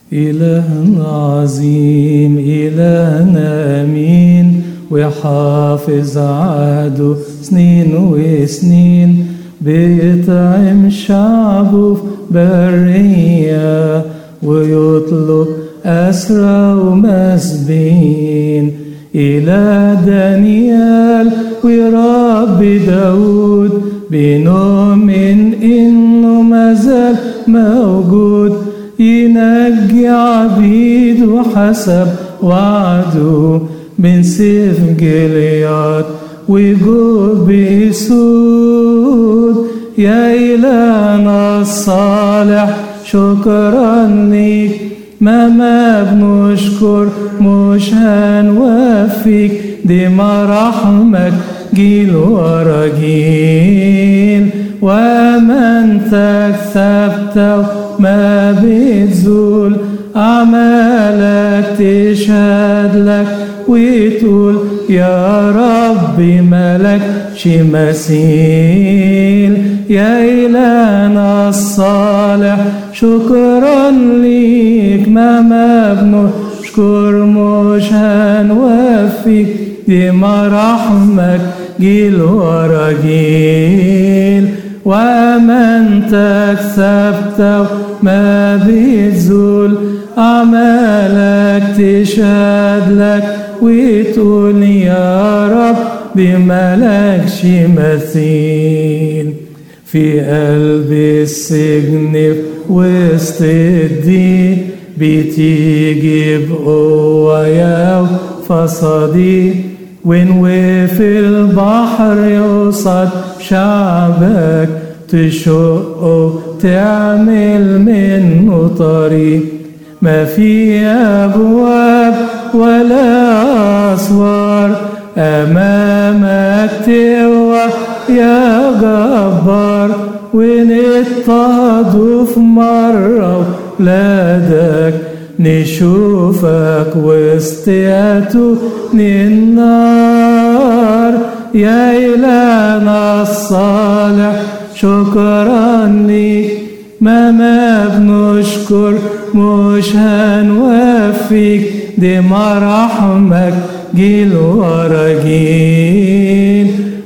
إلهنا عظيم إلهنا أمين وحافظ عهده سنين وسنين بيطعم شعبه في برية ويطلب أسرى ومسبين إلى دانيال ورب داود بنؤمن إنه مازال موجود ينجي عبيده حسب وعده من سيف جليات وجوب بيسود يا إلهنا الصالح شكرا ليك ما ما بنشكر مش هنوفيك دي مراحمك جيل ورا جيل وامانتك ثابتة ما بتزول أعمالك تشهد لك وتقول يا ربي ملك شي مثيل يا إلهنا الصالح شكرا ليك ما ما بنشكر مش هنوفيك دي مراحمك جيل ورا جيل وامانتك ثابتة ما بتزول أعمالك تشهد لك وتقول يا رب بملكش مثيل في قلب السجن في وسط الدين بتيجي بقوة يا فصديق ونوقف البحر قصاد شعبك تشقه تعمل منه طريق ما في أبواب ولا أسوار أمامك تقوى يا جبار ونضطهد في مرة ولادك نشوفك وسط يتون النار يا إلهنا الصالح شكرا ليك ما ما بنشكر مش هنوفيك دي مراحمك جيل ورا جيل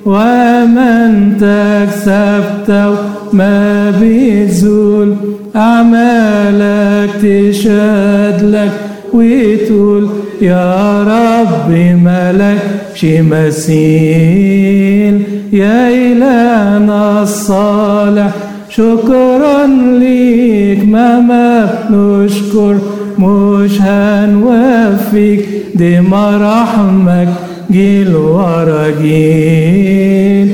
وامانتك ثابتة ما بتزول أعمالك تشهد لك وتقول يا ربي ملك شي مثيل يا إلهنا الصالح شكرا ليك ما ما نشكر مش هنوفيك دي مراحمك جيل ورا جيل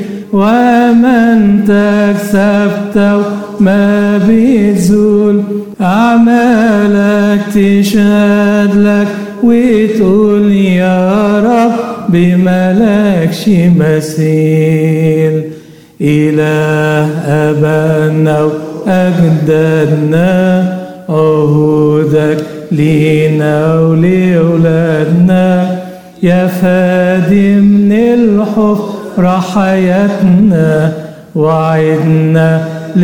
وامانتك ثابتة ما بتزول أعمالك تشهد لك وتقول يا رب بملكش مثيل إله أبانا وأجدادنا عهودك لينا ولأولادنا يا فادي من الحفرة حياتنا وعدنا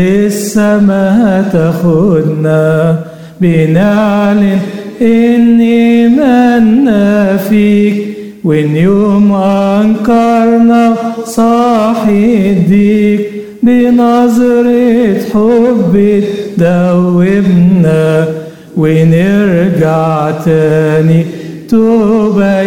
للسما تاخدنا بنعلن إن إيماننا فيك وإن يوم أنكرنا صاحي الديك بنظرة حب تدوبنا ونرجع تاني توبة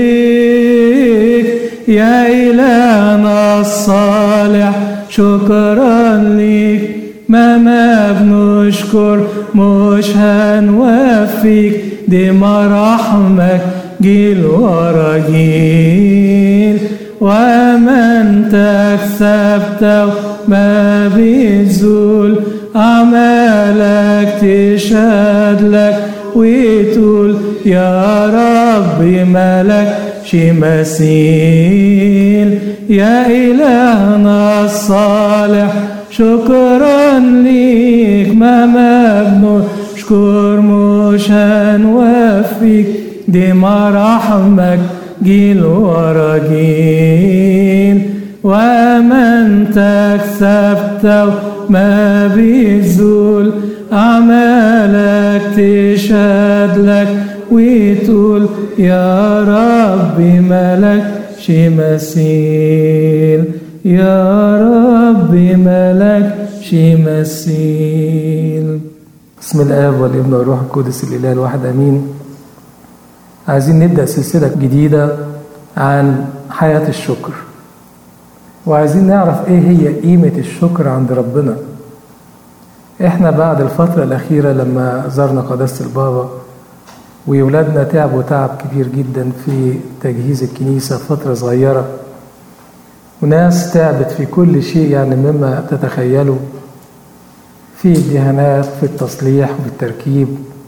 إليك يا إلهنا الصالح شكرا ليك ما ما بنشكر مش هنوفيك دي مراحمك جيل ورا جيل وامانتك ثابتة ما بتزول أعمالك تشهد لك وتقول يا ربي ملك شي مثيل يا إلهنا الصالح شكرا ليك ما ما بنشكر مش هنوفيك دي مراحمك جيل ورا جيل وامانتك ثابتة ما بتزول أعمالك تشهد لك وتقول يا ربي ملك شي مثيل يا ربي ملك شي مثيل بسم الآب والابن والروح القدس الإله الواحد أمين عايزين نبدأ سلسلة جديدة عن حياة الشكر وعايزين نعرف ايه هي قيمة الشكر عند ربنا احنا بعد الفترة الأخيرة لما زرنا قداسة البابا وولادنا تعبوا تعب كبير جدا في تجهيز الكنيسة فترة صغيرة وناس تعبت في كل شيء يعني مما تتخيلوا في الدهانات في التصليح وفي التركيب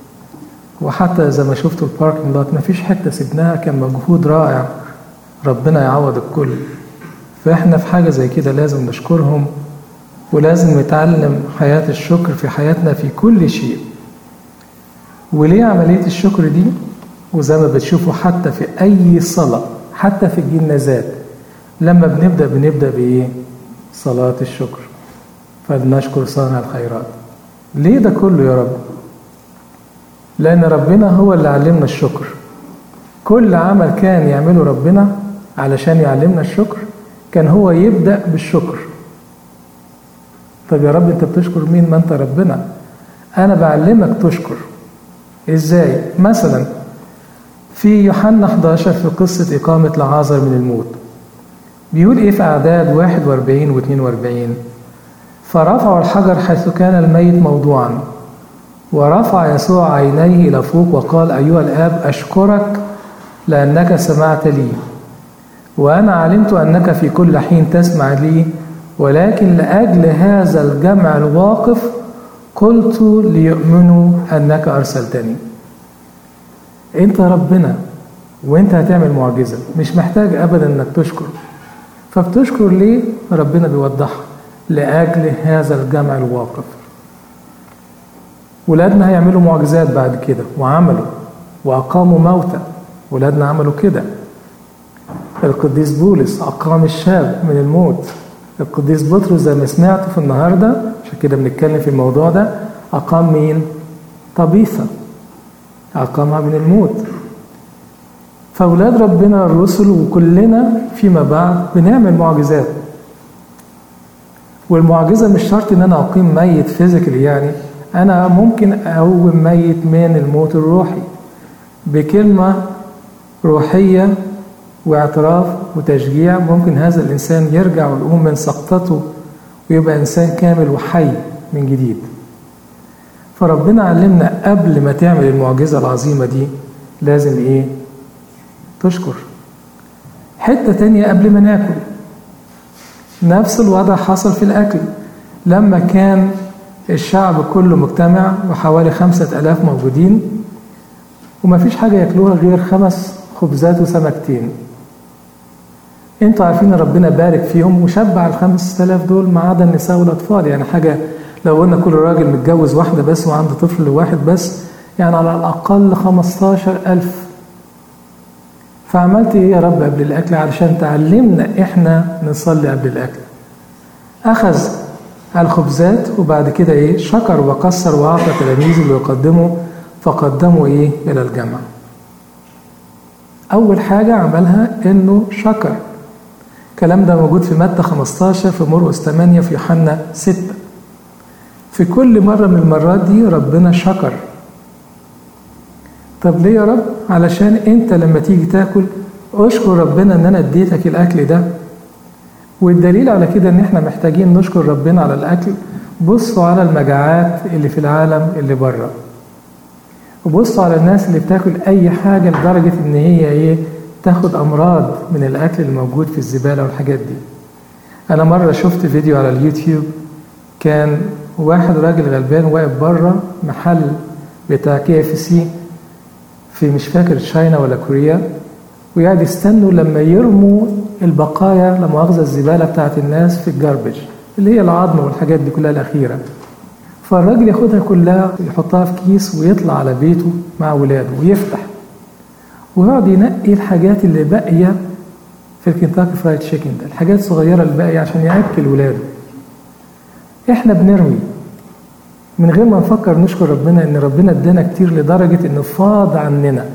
وحتى زي ما شفتوا الباركنج لوت مفيش حتة سبناها كان مجهود رائع ربنا يعوض الكل فاحنا في حاجة زي كده لازم نشكرهم ولازم نتعلم حياة الشكر في حياتنا في كل شيء وليه عملية الشكر دي وزي ما بتشوفوا حتى في أي صلاة حتى في الجنازات لما بنبدأ بنبدأ بإيه؟ صلاة الشكر فلنشكر صانع الخيرات ليه ده كله يا رب؟ لأن ربنا هو اللي علمنا الشكر كل عمل كان يعمله ربنا علشان يعلمنا الشكر كان هو يبدأ بالشكر طب يا رب انت بتشكر مين ما انت ربنا انا بعلمك تشكر ازاي مثلا في يوحنا 11 في قصة إقامة لعازر من الموت بيقول إيه في أعداد 41 و 42 فرفعوا الحجر حيث كان الميت موضوعا ورفع يسوع عينيه إلى فوق وقال أيها الآب أشكرك لأنك سمعت لي وأنا علمت أنك في كل حين تسمع لي ولكن لأجل هذا الجمع الواقف قلت ليؤمنوا أنك أرسلتني أنت ربنا وأنت هتعمل معجزة مش محتاج أبدا أنك تشكر فبتشكر ليه ربنا بيوضحها لأجل هذا الجمع الواقف ولادنا هيعملوا معجزات بعد كده وعملوا وأقاموا موتى ولادنا عملوا كده القديس بولس أقام الشاب من الموت القديس بطرس زي ما سمعتوا في النهاردة عشان كده بنتكلم في الموضوع ده أقام مين؟ طبيثة أقامها من الموت فأولاد ربنا الرسل وكلنا فيما بعد بنعمل معجزات والمعجزة مش شرط إن أنا أقيم ميت فيزيكالي يعني أنا ممكن أقوم ميت من الموت الروحي بكلمة روحية واعتراف وتشجيع ممكن هذا الإنسان يرجع ويقوم من سقطته ويبقى إنسان كامل وحي من جديد فربنا علمنا قبل ما تعمل المعجزة العظيمة دي لازم إيه تشكر حتة تانية قبل ما ناكل نفس الوضع حصل في الأكل لما كان الشعب كله مجتمع وحوالي خمسة ألاف موجودين ومفيش حاجة ياكلوها غير خمس خبزات وسمكتين انتوا عارفين ان ربنا بارك فيهم وشبع الخمس تلاف دول ما عدا النساء والاطفال يعني حاجه لو قلنا كل راجل متجوز واحده بس وعنده طفل واحد بس يعني على الاقل خمستاشر الف فعملت ايه يا رب قبل الاكل علشان تعلمنا احنا نصلي قبل الاكل اخذ الخبزات وبعد كده ايه شكر وكسر واعطى تلاميذه ليقدموا فقدموا ايه الى الجمع اول حاجه عملها انه شكر الكلام ده موجود في متى 15 في مرقس 8 في يوحنا 6 في كل مرة من المرات دي ربنا شكر طب ليه يا رب علشان انت لما تيجي تاكل اشكر ربنا ان انا اديتك الاكل ده والدليل على كده ان احنا محتاجين نشكر ربنا على الاكل بصوا على المجاعات اللي في العالم اللي بره وبصوا على الناس اللي بتاكل اي حاجه لدرجه ان هي ايه تاخد امراض من الاكل اللي موجود في الزباله والحاجات دي انا مره شفت فيديو على اليوتيوب كان واحد راجل غلبان واقف بره محل بتاع كي اف سي في مش فاكر تشاينا ولا كوريا وقاعد يستنوا لما يرموا البقايا لا مؤاخذه الزباله بتاعت الناس في الجاربج اللي هي العظم والحاجات دي كلها الاخيره فالراجل ياخدها كلها يحطها في كيس ويطلع على بيته مع ولاده ويفتح ويقعد ينقي الحاجات اللي باقيه في الكنتاكي فرايد تشيكن ده الحاجات الصغيره اللي باقيه عشان ياكل ولاده احنا بنرمي من غير ما نفكر نشكر ربنا ان ربنا ادانا كتير لدرجه انه فاض عننا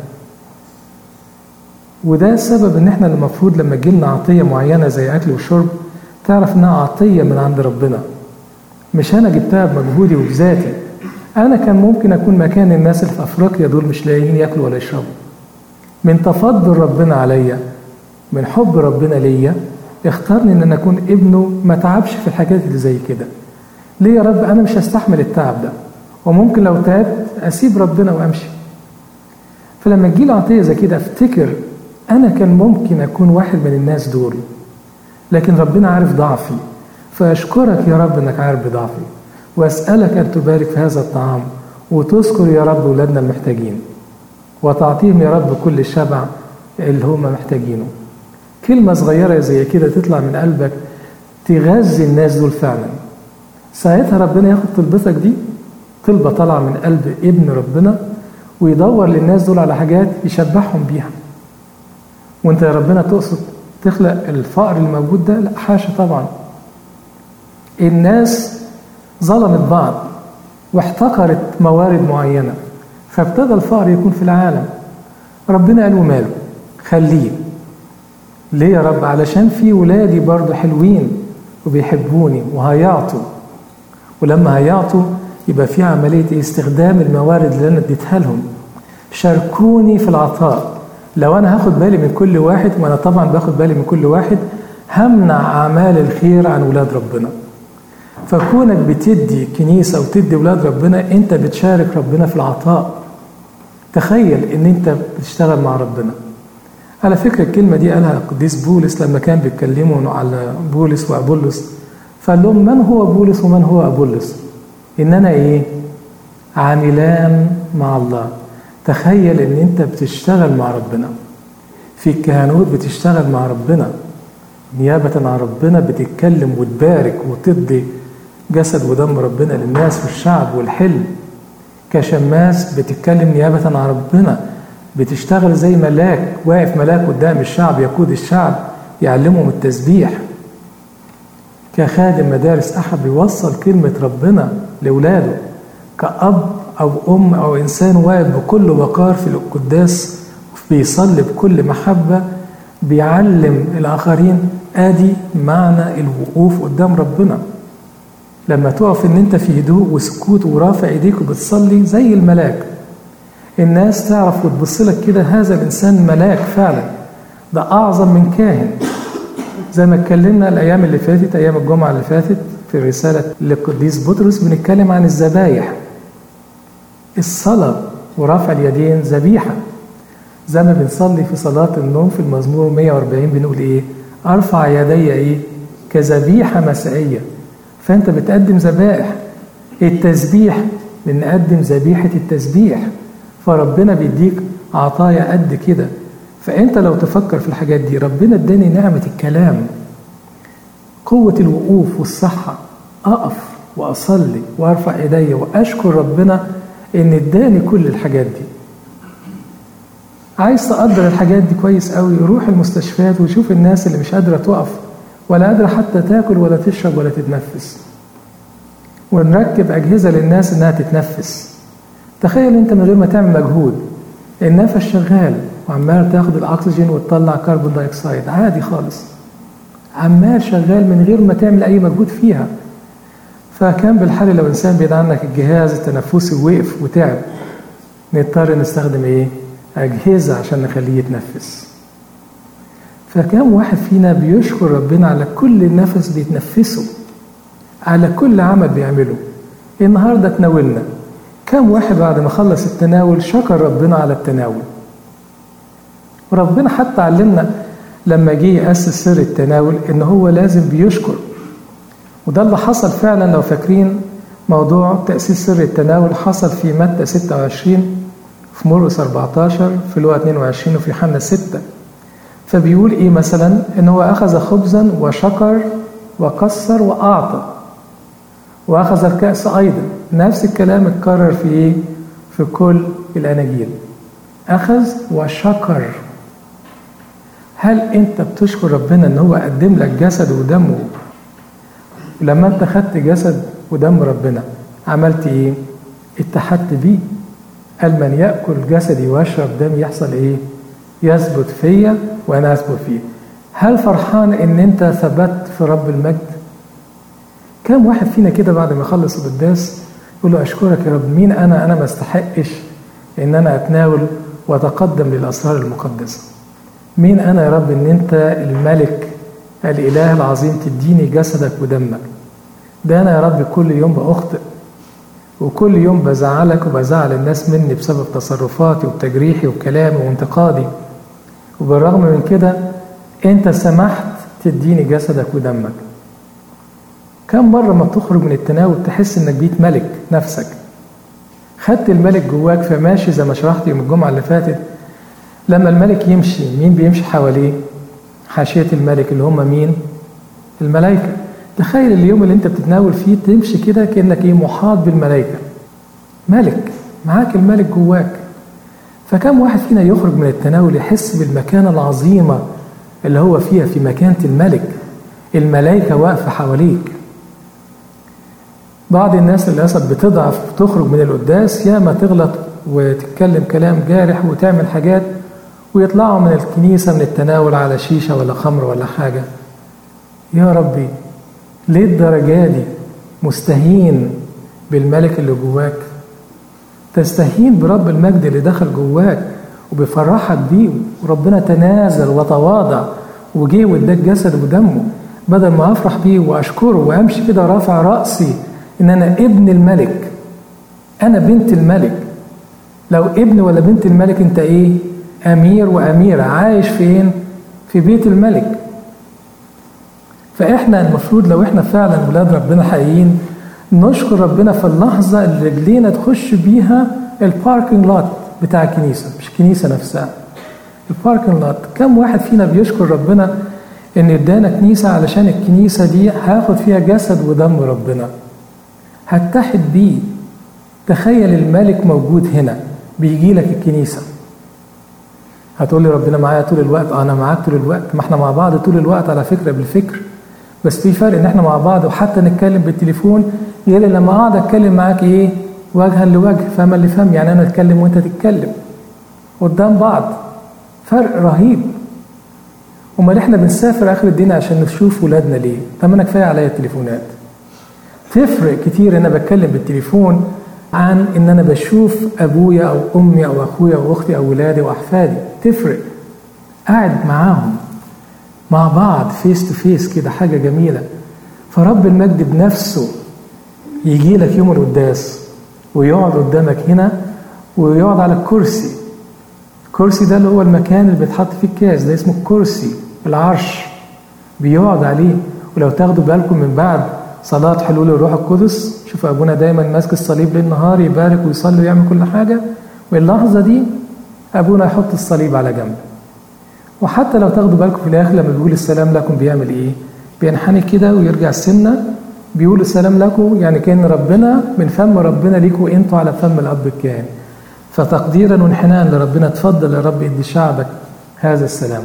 وده السبب ان احنا المفروض لما تجيلنا عطيه معينه زي اكل وشرب تعرف انها عطيه من عند ربنا مش انا جبتها بمجهودي وبذاتي انا كان ممكن اكون مكان الناس اللي في افريقيا دول مش لاقيين ياكلوا ولا يشربوا من تفضل ربنا عليا من حب ربنا ليا اختارني ان انا اكون ابنه ما تعبش في الحاجات اللي زي كده ليه يا رب انا مش هستحمل التعب ده وممكن لو تعبت اسيب ربنا وامشي فلما تجيلي عطيه زي كده افتكر انا كان ممكن اكون واحد من الناس دول لكن ربنا عارف ضعفي فاشكرك يا رب انك عارف بضعفي واسالك ان تبارك في هذا الطعام وتذكر يا رب ولادنا المحتاجين وتعطيهم يا رب كل الشبع اللي هم محتاجينه كلمة صغيرة زي كده تطلع من قلبك تغذي الناس دول فعلا ساعتها ربنا ياخد طلبتك دي طلبة طالعة من قلب ابن ربنا ويدور للناس دول على حاجات يشبعهم بيها وانت يا ربنا تقصد تخلق الفقر الموجود ده لا حاشا طبعا الناس ظلمت بعض واحتقرت موارد معينة فابتدى الفقر يكون في العالم ربنا قال وماله خليه ليه يا رب علشان في ولادي برضه حلوين وبيحبوني وهيعطوا ولما هيعطوا يبقى في عملية استخدام الموارد اللي أنا اديتها لهم شاركوني في العطاء لو أنا هاخد بالي من كل واحد وأنا طبعا باخد بالي من كل واحد همنع أعمال الخير عن ولاد ربنا فكونك بتدي كنيسة وتدي ولاد ربنا أنت بتشارك ربنا في العطاء تخيل أن أنت بتشتغل مع ربنا على فكرة الكلمة دي قالها القديس بولس لما كان بيتكلموا على بولس وأبولس فقال لهم من هو بولس ومن هو أبولس إننا إيه عاملان مع الله تخيل إن أنت بتشتغل مع ربنا في الكهنوت بتشتغل مع ربنا نيابة عن ربنا بتتكلم وتبارك وتدي جسد ودم ربنا للناس والشعب والحلم كشماس بتتكلم نيابة عن ربنا بتشتغل زي ملاك واقف ملاك قدام الشعب يقود الشعب يعلمهم التسبيح كخادم مدارس أحد بيوصل كلمة ربنا لأولاده كأب أو أم أو إنسان واقف بكل وقار في القداس بيصلي بكل محبة بيعلم الآخرين آدي معنى الوقوف قدام ربنا لما تقف إن أنت في هدوء وسكوت ورافع إيديك وبتصلي زي الملاك الناس تعرف وتبص لك كده هذا الإنسان ملاك فعلا ده أعظم من كاهن زي ما اتكلمنا الأيام اللي فاتت أيام الجمعة اللي فاتت في الرسالة للقديس بطرس بنتكلم عن الذبايح الصلاة ورفع اليدين ذبيحة زي ما بنصلي في صلاة النوم في المزمور 140 بنقول إيه أرفع يدي إيه كذبيحة مسائية فأنت بتقدم ذبائح التسبيح بنقدم ذبيحة التسبيح فربنا بيديك عطايا قد كده فانت لو تفكر في الحاجات دي ربنا اداني نعمه الكلام قوه الوقوف والصحه اقف واصلي وارفع ايدي واشكر ربنا ان اداني كل الحاجات دي عايز تقدر الحاجات دي كويس قوي روح المستشفيات وشوف الناس اللي مش قادره تقف ولا قادره حتى تاكل ولا تشرب ولا تتنفس ونركب اجهزه للناس انها تتنفس تخيل انت من غير ما تعمل مجهود النفس شغال وعمال تاخد الاكسجين وتطلع كربون دايوكسيد عادي خالص عمال شغال من غير ما تعمل اي مجهود فيها فكان بالحال لو انسان بعيد عنك الجهاز التنفسي وقف وتعب نضطر نستخدم ايه اجهزه عشان نخليه يتنفس فكم واحد فينا بيشكر ربنا على كل نفس بيتنفسه على كل عمل بيعمله النهارده تناولنا كم واحد بعد ما خلص التناول شكر ربنا على التناول وربنا حتى علمنا لما جه يأسس سر التناول إن هو لازم بيشكر وده اللي حصل فعلا لو فاكرين موضوع تأسيس سر التناول حصل في متى 26 في مرقس 14 في لوقا 22 وفي يوحنا 6 فبيقول إيه مثلا إن هو أخذ خبزا وشكر وكسر وأعطى وأخذ الكأس أيضا نفس الكلام اتكرر في إيه؟ في كل الأناجيل أخذ وشكر هل أنت بتشكر ربنا إن هو قدم لك جسد ودمه ولما أنت خدت جسد ودم ربنا عملت ايه اتحدت بيه قال من ياكل جسدي ويشرب دمي يحصل ايه يثبت فيا وانا اثبت فيه هل فرحان ان انت ثبت في رب المجد كم واحد فينا كده بعد ما يخلص القداس يقول له اشكرك يا رب مين انا انا ما استحقش ان انا اتناول واتقدم للاسرار المقدسه مين انا يا رب ان انت الملك الاله العظيم تديني جسدك ودمك ده انا يا رب كل يوم باخطئ وكل يوم بزعلك وبزعل الناس مني بسبب تصرفاتي وتجريحي وكلامي وانتقادي وبالرغم من كده انت سمحت تديني جسدك ودمك كم مرة ما تخرج من التناول تحس انك بقيت ملك نفسك خدت الملك جواك فماشي زي ما شرحت يوم الجمعة اللي فاتت لما الملك يمشي مين بيمشي حواليه حاشية الملك اللي هم مين الملائكة تخيل اليوم اللي انت بتتناول فيه تمشي كده كأنك ايه محاط بالملائكة ملك معاك الملك جواك فكم واحد فينا يخرج من التناول يحس بالمكانة العظيمة اللي هو فيها في مكانة الملك الملائكة واقفة حواليك بعض الناس للأسف بتضعف وتخرج من القداس يا ما تغلط وتتكلم كلام جارح وتعمل حاجات ويطلعوا من الكنيسة من التناول على شيشة ولا خمر ولا حاجة يا ربي ليه الدرجة دي مستهين بالملك اللي جواك تستهين برب المجد اللي دخل جواك وبيفرحك بيه وربنا تنازل وتواضع وجه واداك جسد ودمه بدل ما افرح بيه واشكره وامشي كده رافع راسي ان انا ابن الملك انا بنت الملك لو ابن ولا بنت الملك انت ايه امير واميره عايش فين في بيت الملك فاحنا المفروض لو احنا فعلا ولاد ربنا حقيقيين نشكر ربنا في اللحظه اللي رجلينا تخش بيها الباركنج لوت بتاع الكنيسه مش الكنيسه نفسها الباركنج لوت كم واحد فينا بيشكر ربنا ان ادانا كنيسه علشان الكنيسه دي هاخد فيها جسد ودم ربنا هتحد بيه تخيل الملك موجود هنا بيجي لك الكنيسه هتقول لي ربنا معايا طول الوقت اه انا معاك طول الوقت ما احنا مع بعض طول الوقت على فكره بالفكر بس في فرق ان احنا مع بعض وحتى نتكلم بالتليفون غير لما اقعد اتكلم معاك ايه وجها لوجه فما لفم يعني انا اتكلم وانت تتكلم قدام بعض فرق رهيب امال احنا بنسافر اخر الدنيا عشان نشوف ولادنا ليه طب انا كفايه عليا التليفونات تفرق كتير ان انا بتكلم بالتليفون عن ان انا بشوف ابويا او امي او اخويا او اختي او ولادي واحفادي تفرق قاعد معاهم مع بعض فيس تو فيس كده حاجه جميله فرب المجد بنفسه يجي لك يوم القداس ويقعد قدامك هنا ويقعد على الكرسي الكرسي ده اللي هو المكان اللي بيتحط فيه الكاس ده اسمه الكرسي العرش بيقعد عليه ولو تاخدوا بالكم من بعد صلاة حلول الروح القدس شوف أبونا دايما ماسك الصليب ليل نهار يبارك ويصلي ويعمل كل حاجة واللحظة دي أبونا يحط الصليب على جنب وحتى لو تاخدوا بالكم في الآخر لما بيقول السلام لكم بيعمل إيه؟ بينحني كده ويرجع السنة بيقول السلام لكم يعني كأن ربنا من فم ربنا ليكوا أنتوا على فم الأب الكاهن فتقديرا وانحناء لربنا اتفضل يا رب ادي شعبك هذا السلام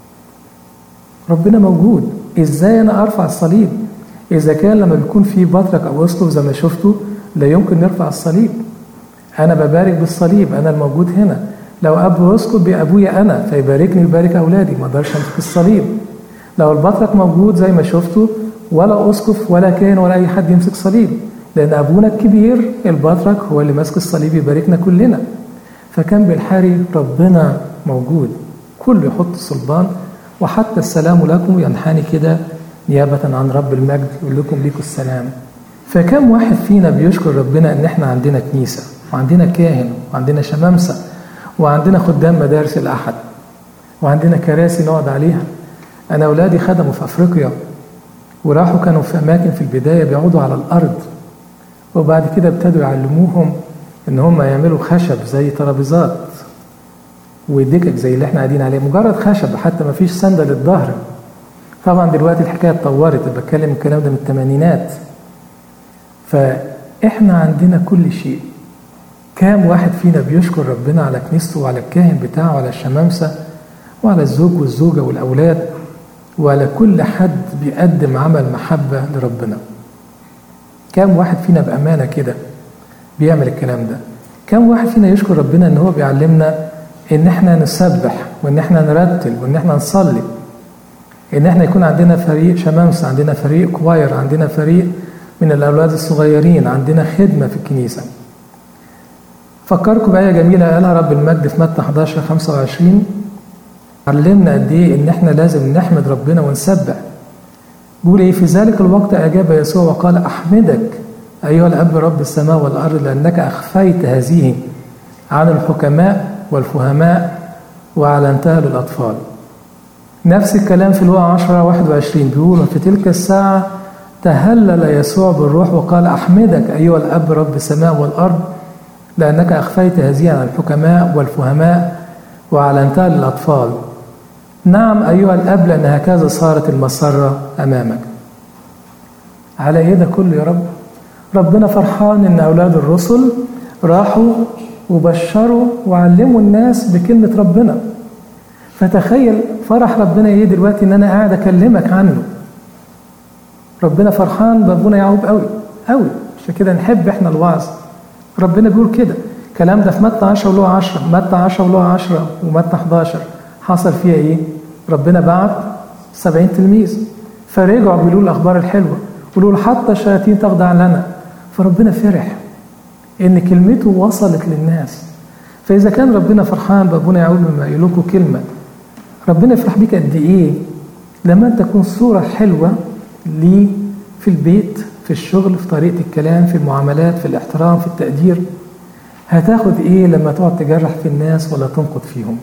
ربنا موجود ازاي انا ارفع الصليب اذا كان لما بيكون في بطرك او اسقف زي ما شفتوا لا يمكن نرفع الصليب انا ببارك بالصليب انا الموجود هنا لو اب واسقف بابويا انا فيباركني ويبارك اولادي ما اقدرش امسك الصليب لو البطرك موجود زي ما شفتوا ولا اسقف ولا كاهن ولا اي حد يمسك صليب لان ابونا الكبير البطرك هو اللي ماسك الصليب يباركنا كلنا فكان بالحري ربنا موجود كله يحط صلبان وحتى السلام لكم ينحني كده نيابة عن رب المجد يقول لكم ليكم السلام فكم واحد فينا بيشكر ربنا ان احنا عندنا كنيسة وعندنا كاهن وعندنا شمامسة وعندنا خدام مدارس الأحد وعندنا كراسي نقعد عليها أنا أولادي خدموا في أفريقيا وراحوا كانوا في أماكن في البداية بيقعدوا على الأرض وبعد كده ابتدوا يعلموهم ان هم يعملوا خشب زي ترابيزات ودكك زي اللي احنا قاعدين عليه مجرد خشب حتى ما فيش سندة للظهر طبعا دلوقتي الحكايه اتطورت بتكلم الكلام ده من الثمانينات فاحنا عندنا كل شيء كام واحد فينا بيشكر ربنا على كنيسته وعلى الكاهن بتاعه وعلى الشمامسه وعلى الزوج والزوجه والاولاد وعلى كل حد بيقدم عمل محبه لربنا كام واحد فينا بامانه كده بيعمل الكلام ده كم واحد فينا يشكر ربنا ان هو بيعلمنا ان احنا نسبح وان احنا نرتل وان احنا نصلي ان احنا يكون عندنا فريق شمامس عندنا فريق كواير عندنا فريق من الاولاد الصغيرين عندنا خدمه في الكنيسه فكركم بآية جميلة قالها رب المجد في متى 11 25 علمنا قد إيه إن إحنا لازم نحمد ربنا ونسبح بيقول إيه في ذلك الوقت أجاب يسوع وقال أحمدك أيها الأب رب السماء والأرض لأنك أخفيت هذه عن الحكماء والفهماء وأعلنتها للأطفال نفس الكلام في لوقا 10 21 بيقول في تلك الساعة تهلل يسوع بالروح وقال أحمدك أيها الأب رب السماء والأرض لأنك أخفيت هذه عن الحكماء والفهماء وأعلنتها للأطفال نعم أيها الأب لأن هكذا صارت المسرة أمامك على إيه ده كله يا رب ربنا فرحان إن أولاد الرسل راحوا وبشروا وعلموا الناس بكلمة ربنا فتخيل فرح ربنا ايه دلوقتي ان انا قاعد اكلمك عنه ربنا فرحان بابونا يعقوب قوي قوي عشان كده نحب احنا الوعظ ربنا بيقول كده الكلام ده في متى 10 ولوقا 10 متى 10 ولوقا 10 ومتى 11 حصل فيها ايه ربنا بعت 70 تلميذ فرجعوا بيقولوا الاخبار الحلوه يقولوا حتى الشياطين تخضع لنا فربنا فرح ان كلمته وصلت للناس فاذا كان ربنا فرحان بابونا يعقوب لما يقول لكم كلمه ربنا يفرح بيك قد ايه لما انت تكون صوره حلوه ليه في البيت في الشغل في طريقه الكلام في المعاملات في الاحترام في التقدير هتاخد ايه لما تقعد تجرح في الناس ولا تنقد فيهم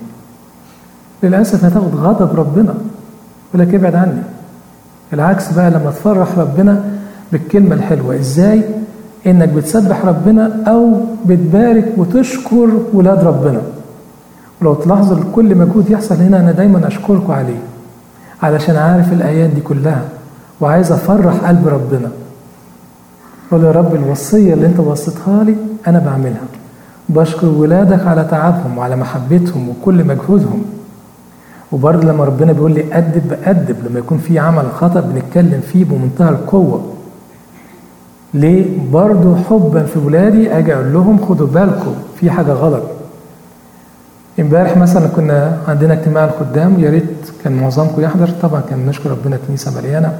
للاسف هتاخد غضب ربنا يقول لك ابعد عني العكس بقى لما تفرح ربنا بالكلمه الحلوه ازاي انك بتسبح ربنا او بتبارك وتشكر ولاد ربنا ولو تلاحظوا كل مجهود يحصل هنا انا دايما اشكركم عليه علشان عارف الايات دي كلها وعايز افرح قلب ربنا قول يا رب الوصيه اللي انت وصيتها لي انا بعملها بشكر ولادك على تعبهم وعلى محبتهم وكل مجهودهم وبرضه لما ربنا بيقول لي أدب بأدب لما يكون في عمل خطأ بنتكلم فيه بمنتهى القوة ليه؟ برضه حبا في ولادي أجي أقول لهم خدوا بالكم في حاجة غلط امبارح مثلا كنا عندنا اجتماع الخدام يا ريت كان معظمكم يحضر طبعا كان نشكر ربنا كنيسه مليانه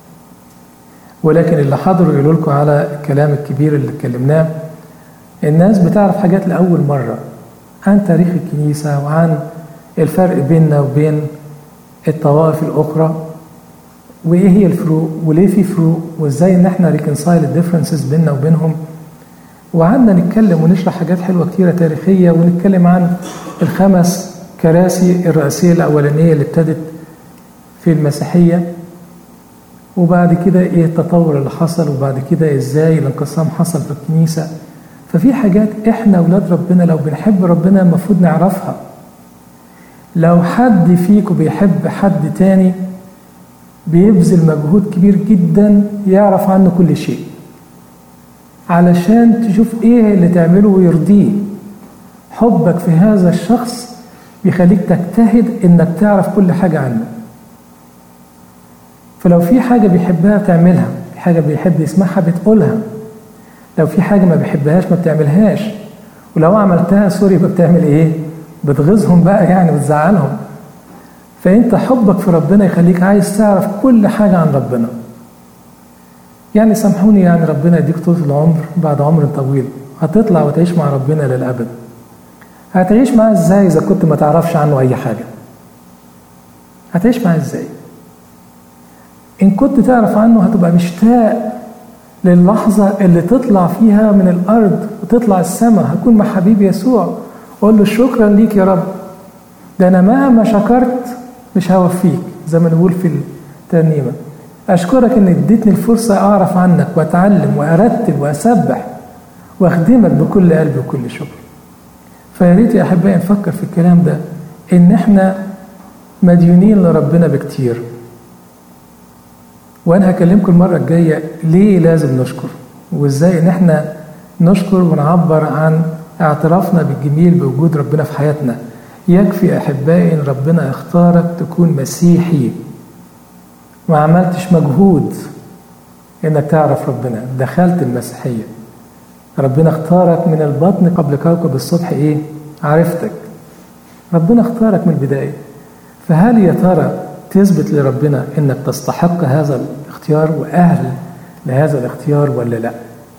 ولكن اللي حضروا يقولوا لكم على الكلام الكبير اللي اتكلمناه الناس بتعرف حاجات لاول مره عن تاريخ الكنيسه وعن الفرق بيننا وبين الطوائف الاخرى وايه هي الفروق وليه في فروق وازاي ان احنا ريكنسايل الديفرنسز بيننا وبينهم وقعدنا نتكلم ونشرح حاجات حلوه كتيره تاريخيه ونتكلم عن الخمس كراسي الرئاسيه الاولانيه اللي ابتدت في المسيحيه وبعد كده ايه التطور اللي حصل وبعد كده ازاي الانقسام حصل في الكنيسه ففي حاجات احنا اولاد ربنا لو بنحب ربنا المفروض نعرفها لو حد فيكم بيحب حد تاني بيبذل مجهود كبير جدا يعرف عنه كل شيء علشان تشوف ايه اللي تعمله ويرضيه حبك في هذا الشخص بيخليك تجتهد انك تعرف كل حاجة عنه فلو في حاجة بيحبها بتعملها في حاجة بيحب يسمعها بتقولها لو في حاجة ما بيحبهاش ما بتعملهاش ولو عملتها سوري يبقى بتعمل ايه بتغيظهم بقى يعني بتزعلهم فانت حبك في ربنا يخليك عايز تعرف كل حاجة عن ربنا يعني سامحوني يعني ربنا يديك طول العمر بعد عمر طويل هتطلع وتعيش مع ربنا للأبد هتعيش معاه ازاي إذا كنت ما تعرفش عنه أي حاجة هتعيش معاه ازاي إن كنت تعرف عنه هتبقى مشتاق للحظة اللي تطلع فيها من الأرض وتطلع السماء هكون مع حبيبي يسوع أقول له شكرا ليك يا رب ده أنا مهما شكرت مش هوفيك زي ما نقول في الترنيمة أشكرك إن اديتني الفرصة أعرف عنك وأتعلم وأرتب وأسبح وأخدمك بكل قلبي وكل شكر فيا ريت يا أحبائي نفكر في الكلام ده إن إحنا مديونين لربنا بكتير وأنا هكلمكم المرة الجاية ليه لازم نشكر وإزاي إن إحنا نشكر ونعبر عن اعترافنا بالجميل بوجود ربنا في حياتنا يكفي أحبائي إن ربنا اختارك تكون مسيحي ما عملتش مجهود انك تعرف ربنا دخلت المسيحية ربنا اختارك من البطن قبل كوكب الصبح ايه عرفتك ربنا اختارك من البداية فهل يا ترى تثبت لربنا انك تستحق هذا الاختيار واهل لهذا الاختيار ولا لا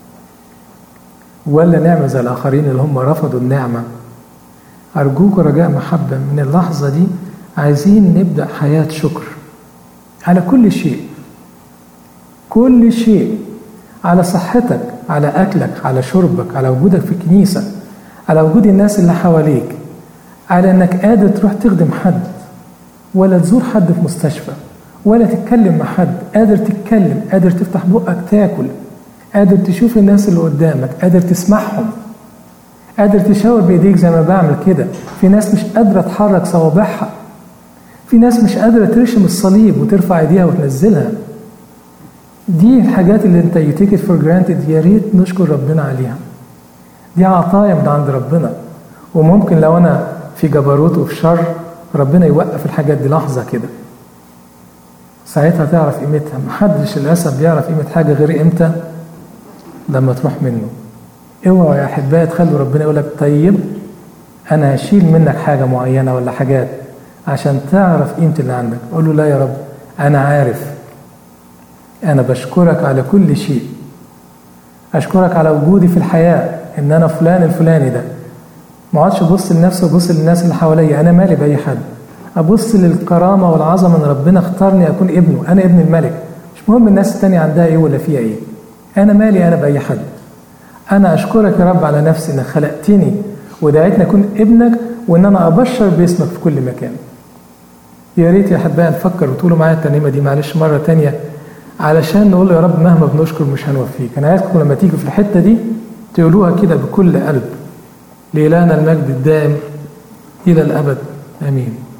ولا نعمل زي الاخرين اللي هم رفضوا النعمه ارجوك رجاء محبه من اللحظه دي عايزين نبدا حياه شكر على كل شيء كل شيء على صحتك على اكلك على شربك على وجودك في الكنيسه على وجود الناس اللي حواليك على انك قادر تروح تخدم حد ولا تزور حد في مستشفى ولا تتكلم مع حد قادر تتكلم قادر تفتح بقك تاكل قادر تشوف الناس اللي قدامك قادر تسمعهم قادر تشاور بايديك زي ما بعمل كده في ناس مش قادره تحرك صوابعها في ناس مش قادره ترشم الصليب وترفع ايديها وتنزلها دي الحاجات اللي انت you take it for granted يا ريت نشكر ربنا عليها دي عطايا من عند ربنا وممكن لو انا في جبروت وفي شر ربنا يوقف الحاجات دي لحظه كده ساعتها تعرف قيمتها محدش للاسف بيعرف قيمه حاجه غير امتى لما تروح منه اوعوا يا احبائي تخلوا ربنا يقول لك طيب انا هشيل منك حاجه معينه ولا حاجات عشان تعرف قيمه اللي عندك قول له لا يا رب انا عارف انا بشكرك على كل شيء اشكرك على وجودي في الحياه ان انا فلان الفلاني ده ما اقعدش ابص لنفسي وابص للناس اللي حواليا انا مالي باي حد ابص للكرامه والعظمه ان ربنا اختارني اكون ابنه انا ابن الملك مش مهم الناس التانية عندها ايه ولا فيها ايه انا مالي انا باي حد انا اشكرك يا رب على نفسي انك خلقتني ودعيتني اكون ابنك وان انا ابشر باسمك في كل مكان يا ريت يا احبائي نفكر وتقولوا معايا الترنيمه دي معلش مره تانية علشان نقول له يا رب مهما بنشكر مش هنوفيك انا عايزكم لما تيجوا في الحته دي تقولوها كده بكل قلب لإلهنا المجد الدائم إلى الأبد آمين